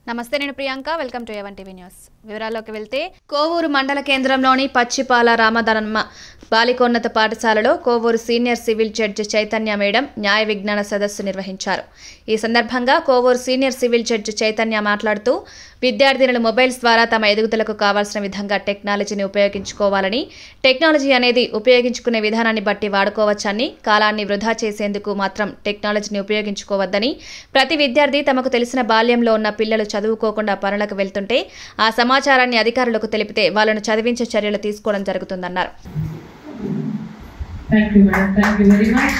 నమస్తే నేను Priyanka welcome to ఎవన్ టీవీ న్యూస్ వివరాల్లోకి వెళ్తే కోవూరు మండల కేంద్రంలోని పచ్చిపాల రామధనమ్మ బాలికోన్నత పాఠశాలలో Kovur senior civil judge Chaitanya madam న్యాయ విజ్ఞాన సదస్సు నిర్వహించారు ఈ సందర్భంగా Kovur senior civil judge Chaitanya మాట్లాడుతూ విద్యార్థినులు మొబైల్స్ ద్వారా తమ ఎదుగుదలకు కావాల్సిన విధంగా టెక్నాలజీని ఉపయోగించుకోవాలని టెక్నాలజీ అనేది ఉపయోగించుకునే విధానాన్ని బట్టి వాడుకోవచ్చని కాలాన్ని వృధా చేసేందుకు మాత్రం టెక్నాలజీని ఉపయోగించుకోవద్దని ప్రతి విద్యార్థి తమకు తెలిసిన బాల్యంలో ఉన్న పిల్లలు చదువుకోకుండా పనులకు వెళ్తుంటే ఆ సమాచారాన్ని అధికారులకు తెలిపితే వాళ్ళను చదివించే చర్యలు తీసుకోవడం జరుగుతుందన్నారు Thank you, madam. Thank you very much.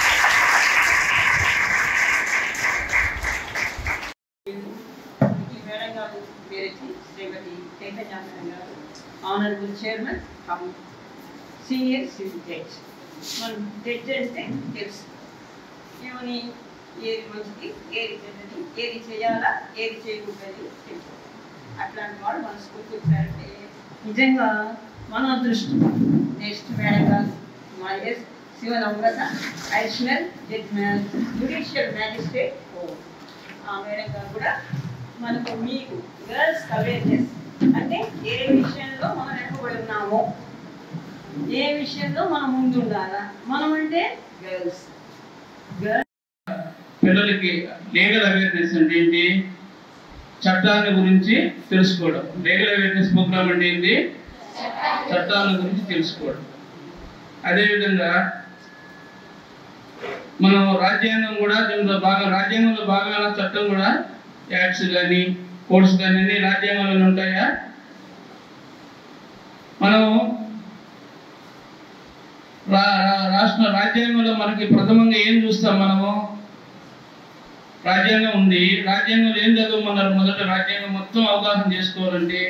Madam గారు పేరెత్తి శ్రీమతి చైతన్య మేడం గారు honourable chairman cum senior civil judge మనం జడ్జ్ అంటే తెలుసు ఏమని ఏది మంచిది ఏది చెడ్డది ఏది చేయాలా ఏది చేయకూడదు తెలుసు అట్లాంటి వాడు మన స్కూల్కి వచ్చారంటే నిజంగా మన అదృష్టం నెక్స్ట్ మేడం గారు మా S Sivanamratha additional judge judicial magistrate ఆ మేడం గారు కూడా మనకు మీకు గర్ల్స్ అవేర్నెస్ అంటే ఏ విషయంలో మనం వెనకబడి ఉన్నామో ఏ విషయంలో మనం ముందు ఉండాలా మనం అంటే గర్ల్స్ గర్ల్స్ పిల్లలకి లీగల్ అవేర్నెస్ అంటే ఏంటి చట్టాల గురించి తెలుసుకోవడం లీగల్ అవేర్నెస్ ప్రోగ్రామ్ అంటే ఏంటి చట్టాల గురించి తెలుసుకోవడం అదేవిధంగా మనం రాజ్యాంగం కూడా దీంట్లో భాగం రాజ్యాంగంలో భాగమైన చట్టం కూడా యాక్ట్స్ కానీ కోడ్స్ కానీ అన్ని రాజ్యాంగంలో ఉంటాయా మనం రా రా- రాష్ట్ర రాజ్యాంగంలో మనకి ప్రథమంగా ఏం చూస్తాం మనము రాజ్యాంగం ఉంది రాజ్యాంగంలో ఏం చదవమన్నారు మొదట రాజ్యాంగం మొత్తం అవగాహన చేసుకోవాలంటే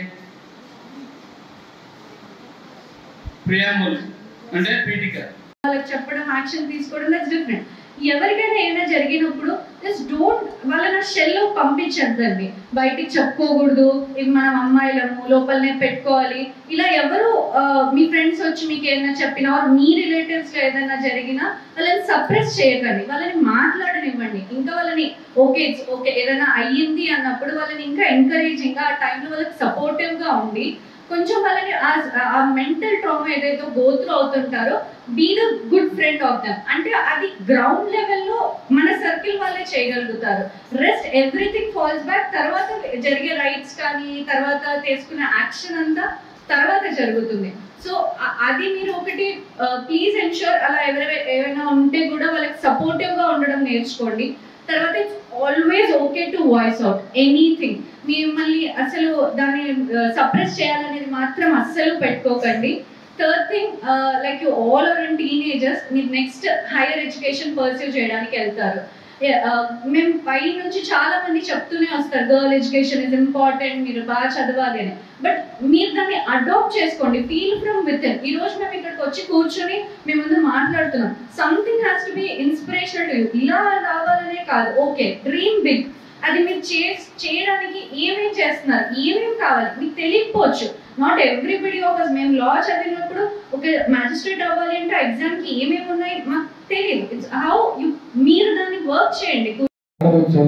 ప్రియాంబుల్ అంటే పీఠిక వాళ్ళకి చెప్పడం యాక్షన్ తీసుకోవడం దట్స్ డిఫరెంట్ ఎవరికైనా ఏదైనా జరిగినప్పుడు జస్ట్ డోంట్ వాళ్ళని ఆ షెల్లో పంపించద్దండి బయటికి చెప్పుకోకూడదు ఇవి మనం అమ్మాయిలము లోపలనే పెట్టుకోవాలి ఇలా ఎవరు ఆ, మీ ఫ్రెండ్స్ వచ్చి మీకు ఏదైనా చెప్పినా or మీ రిలేటివ్స్ లో ఏదైనా జరిగినా వాళ్ళని సప్రెస్ చేయకండి వాళ్ళని మాట్లాడనివ్వండి ఇంకా వాళ్ళని ఓకే ఇట్స్ ఓకే ఏదైనా అయ్యింది అన్నప్పుడు వాళ్ళని ఇంకా ఎంకరేజింగ్ గా ఆ టైంలో వాళ్ళకి సపోర్టివ్ గా ఉండి కొంచెం వాళ్ళని ఆ- ఆ మెంటల్ ట్రామా ఏదైతే గోత్రు అవుతుంటారో be the good friend of them అంటే అది గ్రౌండ్ లెవెల్లో మన సర్కిల్ వాళ్ళే చేయగలుగుతారు రెస్ట్ ఎవ్రీథింగ్ ఫాల్స్ బ్యాక్ తర్వాత జరిగే రైట్స్ కానీ తర్వాత తీసుకునే యాక్షన్ అంతా తర్వాత జరుగుతుంది సో అది మీరు ఒకటి ప్లీజ్ ఎన్షూర్ అలా ఎవరైనా ఏమైనా ఉంటే కూడా వాళ్ళకి సపోర్టివ్ గా ఉండడం నేర్చుకోండి తర్వాత it's always okay to voice out anything మిమ్మల్ని అసలు దాన్ని సప్రెస్ చేయాలనేది మాత్రం అస్సలు పెట్టుకోకండి third thing like you all are in teenagers మీరు నెక్స్ట్ హైయర్ ఎడ్యుకేషన్ పర్సూ చేయడానికి వెళ్తారు Yeah, uh, మేము పై నుంచి చాలా మంది చెప్తూనే వస్తారు గర్ల్ ఎడ్యుకేషన్ ఇస్ ఇంపార్టెంట్ మీరు బాగా చదవాలి అని బట్ మీరు దాన్ని అడాప్ట్ చేసుకోండి ఫీల్ ఫ్రమ్ విత్ ఈ రోజు మేము ఇక్కడికి వచ్చి కూర్చొని మేము ముందు మాట్లాడుతున్నాం something has to be inspirational to you ఇలా రావాలనే కాదు ఓకే డ్రీమ్ బిగ్ అది మీరు చే చేయడానికి ఏమేం చేస్తున్నారు ఏమేం కావాలి మీకు తెలియకపోవచ్చు నాట్ ఎవ్రీబడి ఆఫ్ అస్ మేము లా చదివినప్పుడు ఒక మ్యాజిస్ట్రేట్ అవ్వాలి అంటే ఎగ్జామ్ కి ఏమేమి ఉన్నాయి మాకు తెలియదు ఇట్స్ హౌ యు మీరు దాన్ని వర్క్ చేయండి అడగవచ్చు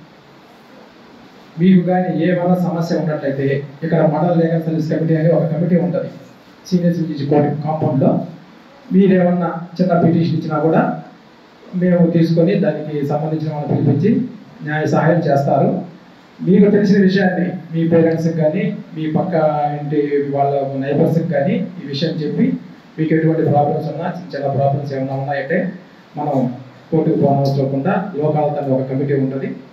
మీకు కానీ ఏమైనా సమస్య ఉన్నట్లయితే ఇక్కడ మండల లీగల్ సర్వీస్ కమిటీ అని ఒక కమిటీ ఉంటుంది సీనియర్ సిటిజన్ కోర్టు కాంపౌండ్లో మీరేమన్నా చిన్న పిటిషన్ ఇచ్చినా కూడా మేము తీసుకొని దానికి సంబంధించిన వాళ్ళని పిలిపించి న్యాయ సహాయం చేస్తారు మీకు తెలిసిన విషయాన్ని మీ పేరెంట్స్కి కానీ మీ పక్క ఇంటి వాళ్ళ నైబర్స్కి కానీ ఈ విషయం చెప్పి మీకు ఎటువంటి ప్రాబ్లమ్స్ ఉన్నా చిన్న చిన్న ప్రాబ్లమ్స్ ఏమైనా ఉన్నాయంటే మనం కోర్టుకు పోనవసరం లేకుండా లోకాలతో ఒక కమిటీ ఉంటుంది